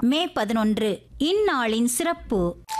மே பதினொன்று இந்நாளின் சிறப்பு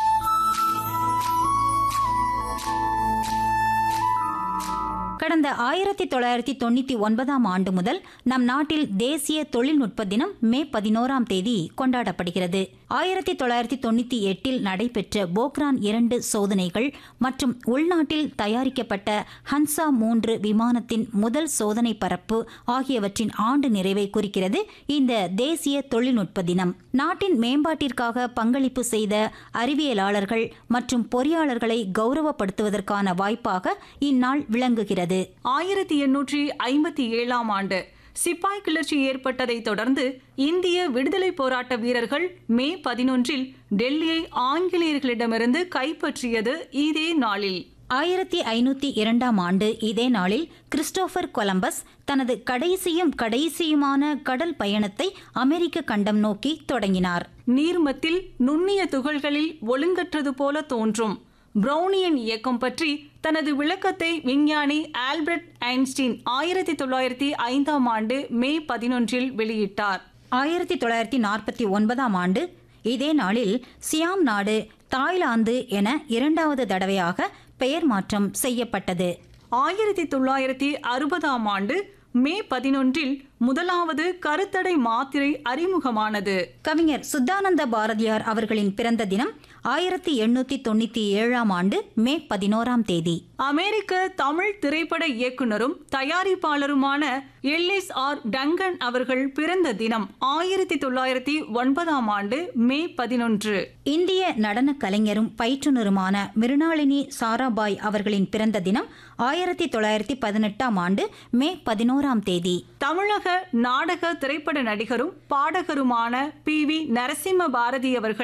கடந்த ஆயிரத்தி தொள்ளாயிரத்தி தொண்ணூத்தி ஒன்பதாம் ஆண்டு முதல் நம் நாட்டில் தேசிய தொழில்நுட்ப தினம் மே பதினோராம் தேதி கொண்டாடப்படுகிறது ஆயிரத்தி தொள்ளாயிரத்தி தொண்ணூத்தி எட்டில் நடைபெற்ற போக்ரான் இரண்டு சோதனைகள் மற்றும் உள்நாட்டில் தயாரிக்கப்பட்ட ஹன்சா மூன்று விமானத்தின் முதல் சோதனை பரப்பு ஆகியவற்றின் ஆண்டு நிறைவை குறிக்கிறது இந்த தேசிய தொழில்நுட்ப தினம் நாட்டின் மேம்பாட்டிற்காக பங்களிப்பு செய்த அறிவியலாளர்கள் மற்றும் பொறியாளர்களை கௌரவப்படுத்துவதற்கான வாய்ப்பாக இந்நாள் விளங்குகிறது ஆயிரத்தி எண்ணூற்றி ஐம்பத்தி ஏழாம் ஆண்டு சிப்பாய் கிளர்ச்சி ஏற்பட்டதை தொடர்ந்து இந்திய விடுதலை போராட்ட வீரர்கள் மே பதினொன்றில் டெல்லியை ஆங்கிலேயர்களிடமிருந்து கைப்பற்றியது இதே நாளில் ஆயிரத்தி ஐநூத்தி இரண்டாம் ஆண்டு இதே நாளில் கிறிஸ்டோபர் கொலம்பஸ் தனது கடைசியும் கடைசியுமான கடல் பயணத்தை அமெரிக்க கண்டம் நோக்கி தொடங்கினார் நீர்மத்தில் நுண்ணிய துகள்களில் ஒழுங்கற்றது போல தோன்றும் பிரௌனியன் இயக்கம் பற்றி தனது விளக்கத்தை விஞ்ஞானி ஆல்பர்ட் ஐன்ஸ்டீன் ஆயிரத்தி தொள்ளாயிரத்தி ஐந்தாம் ஆண்டு மே பதினொன்றில் வெளியிட்டார் ஆயிரத்தி தொள்ளாயிரத்தி நாற்பத்தி ஒன்பதாம் ஆண்டு இதே நாளில் சியாம் நாடு தாய்லாந்து என இரண்டாவது தடவையாக பெயர் மாற்றம் செய்யப்பட்டது ஆயிரத்தி தொள்ளாயிரத்தி அறுபதாம் ஆண்டு மே பதினொன்றில் முதலாவது கருத்தடை மாத்திரை அறிமுகமானது கவிஞர் சுத்தானந்த பாரதியார் அவர்களின் பிறந்த தினம் ஆயிரத்தி எண்ணூத்தி தொண்ணூத்தி ஏழாம் ஆண்டு மே பதினோராம் தேதி அமெரிக்க தமிழ் திரைப்பட இயக்குனரும் தயாரிப்பாளருமான எல்லிஸ் ஆர் டங்கன் அவர்கள் பிறந்த தினம் ஆயிரத்தி தொள்ளாயிரத்தி ஒன்பதாம் ஆண்டு மே பதினொன்று இந்திய நடன கலைஞரும் பயிற்றுனருமான மிருணாளினி சாராபாய் அவர்களின் பிறந்த தினம் ஆயிரத்தி தொள்ளாயிரத்தி பதினெட்டாம் ஆண்டு மே பதினோராம் தேதி தமிழக நாடக திரைப்பட நடிகரும் பாடகருமான பி வி நரசிம்ம பாரதி அவர்கள்